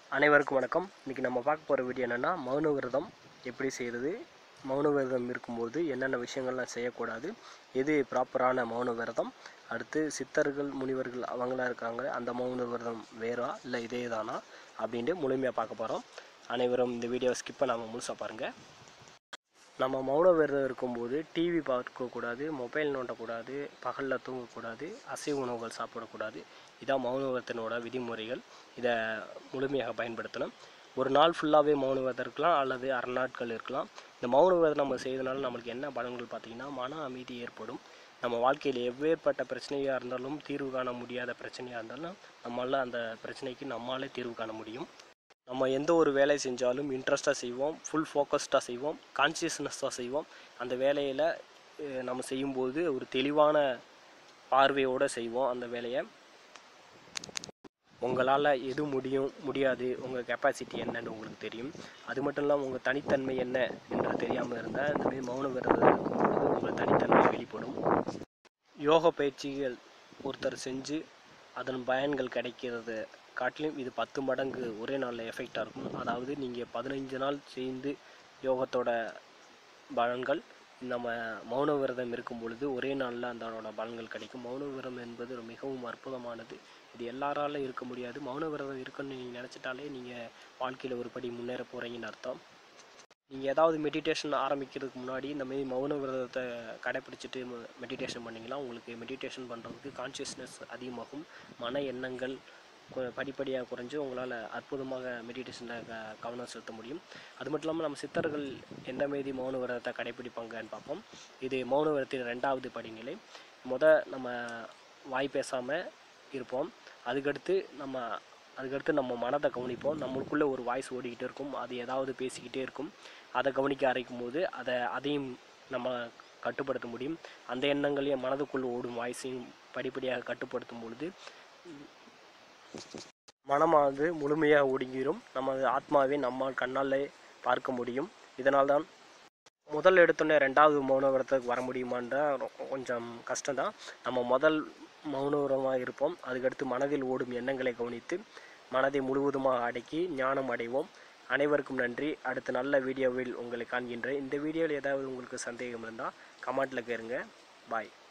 அனைவருக்கும் வணக்கம் இன்றைக்கி நம்ம பார்க்க போகிற வீடியோ என்னென்னா மௌன விரதம் எப்படி செய்கிறது மௌன விரதம் இருக்கும்போது என்னென்ன விஷயங்கள்லாம் செய்யக்கூடாது எது ப்ராப்பரான மௌன விரதம் அடுத்து சித்தர்கள் முனிவர்கள் அவங்களாம் இருக்காங்க அந்த மௌன விரதம் வேறா இல்லை இதே தானா அப்படின்ட்டு முழுமையாக பார்க்க போகிறோம் அனைவரும் இந்த வீடியோவை ஸ்கிப் பண்ணாமல் முழுசாக பாருங்கள் நம்ம மௌன விரதம் இருக்கும்போது டிவி பார்க்கக்கூடாது மொபைல் நோண்டக்கூடாது பகலில் தூங்கக்கூடாது அசைவ உணவுகள் சாப்பிடக்கூடாது இதான் மௌன விரதத்தினோட விதிமுறைகள் இதை முழுமையாக பயன்படுத்தணும் ஒரு நாள் ஃபுல்லாகவே மௌன விரதம் இருக்கலாம் அல்லது அரை நாட்கள் இருக்கலாம் இந்த மௌன விரதம் நம்ம செய்யறதுனால நம்மளுக்கு என்ன பலன்கள் பார்த்திங்கன்னா மன அமைதி ஏற்படும் நம்ம வாழ்க்கையில் எவ்வேற்பட்ட பிரச்சனையாக இருந்தாலும் தீர்வு காண முடியாத பிரச்சனையாக இருந்தாலும் நம்மளால் அந்த பிரச்சனைக்கு நம்மளாலே தீர்வு காண முடியும் நம்ம எந்த ஒரு வேலை செஞ்சாலும் இன்ட்ரெஸ்ட்டாக செய்வோம் ஃபுல் ஃபோக்கஸ்டாக செய்வோம் கான்சியஸ்னஸாக செய்வோம் அந்த வேலையில் அஹ், நம்ம செய்யும்போது ஒரு தெளிவான பார்வையோடு செய்வோம் அந்த வேலையை உங்களால் எது முடியும் முடியாது உங்கள் கெப்பாசிட்டி என்னன்னு உங்களுக்கு தெரியும் அது மட்டும் இல்லாமல் உங்கள் தனித்தன்மை என்ன என்று தெரியாமல் இருந்தால் இந்த மாதிரி மௌன விரதம் இருக்கும்போது உங்கள் தனித்தன்மை வெளிப்படும் யோக பயிற்சிகள் ஒருத்தர் செஞ்சு அதன் பயன்கள் கிடைக்கிறது காட்டிலும் இது பத்து மடங்கு ஒரே நாளில் எஃபெக்டாக இருக்கும் அதாவது நீங்கள் பதினைஞ்சு நாள் செய்து யோகத்தோட பலன்கள் நம்ம மௌன விரதம் இருக்கும் பொழுது ஒரே நாளில் அதனோட பலன்கள் கிடைக்கும் மௌன விரதம் என்பது ஒரு மிகவும் அற்புதமானது இது எல்லாராலும் இருக்க முடியாது மௌன விரதம் இருக்குன்னு நீங்கள் நினச்சிட்டாலே நீங்கள் வாழ்க்கையில் ஒரு படி முன்னேற போகிறீங்கன்னு அர்த்தம் நீங்கள் ஏதாவது மெடிடேஷன் ஆரம்பிக்கிறதுக்கு முன்னாடி இந்த மாதிரி மௌன விரதத்தை கடைப்பிடிச்சிட்டு மெடிடேஷன் பண்ணிங்கன்னா உங்களுக்கு மெடிடேஷன் பண்ணுறதுக்கு கான்ஷியஸ்னஸ் அதிகமாகும் மன எண்ணங்கள் கு- படிப்படியாக குறைஞ்சு உங்களால் அற்புதமாக மெடிடேஷனில் க கவனம் செலுத்த முடியும் அது மட்டும் இல்லாமல் நம்ம சித்தர்கள் எந்த மாரி மௌன விரதத்தை கடைப்பிடிப்பாங்கன்னு பார்ப்போம் இது மௌன விரதத்தின் ரெண்டாவது படிநிலை முத நம்ம வாய் பேசாமல் இருப்போம் அதுக்கடுத்து நம்ம அதுக்கடுத்து நம்ம மனதை கவனிப்போம் நம்மளுக்குள்ளே ஒரு வாய்ஸ் ஓடிக்கிட்டே இருக்கும் அது ஏதாவது பேசிக்கிட்டே இருக்கும் அதை கவனிக்க ஆரம்பிக்கும் போது அதை அதையும் நம்ம கட்டுப்படுத்த முடியும் அந்த எண்ணங்களையும் மனதுக்குள் ஓடும் வாய்ஸையும் படிப்படியாக கட்டுப்படுத்தும் பொழுது மனமானது முழுமையாக ஒடுங்கிடும் நமது ஆத்மாவை நம்மால் கண்ணாலே பார்க்க முடியும் இதனால்தான் முதல் எடுத்தோடனே ரெண்டாவது மௌன விரதத்துக்கு வர முடியுமான்ற ரொ- கொஞ்சம் கஷ்டம்தான் நம்ம முதல் மௌனவரமாக இருப்போம் அதுக்கடுத்து மனதில் ஓடும் எண்ணங்களை கவனித்து மனதை முழுவதுமாக அடக்கி ஞானம் அடைவோம் அனைவருக்கும் நன்றி அடுத்த நல்ல வீடியோவில் உங்களை காண்கின்றேன் இந்த வீடியோவில் ஏதாவது உங்களுக்கு சந்தேகம் இருந்தால் கமெண்ட்டில் கேளுங்க பாய்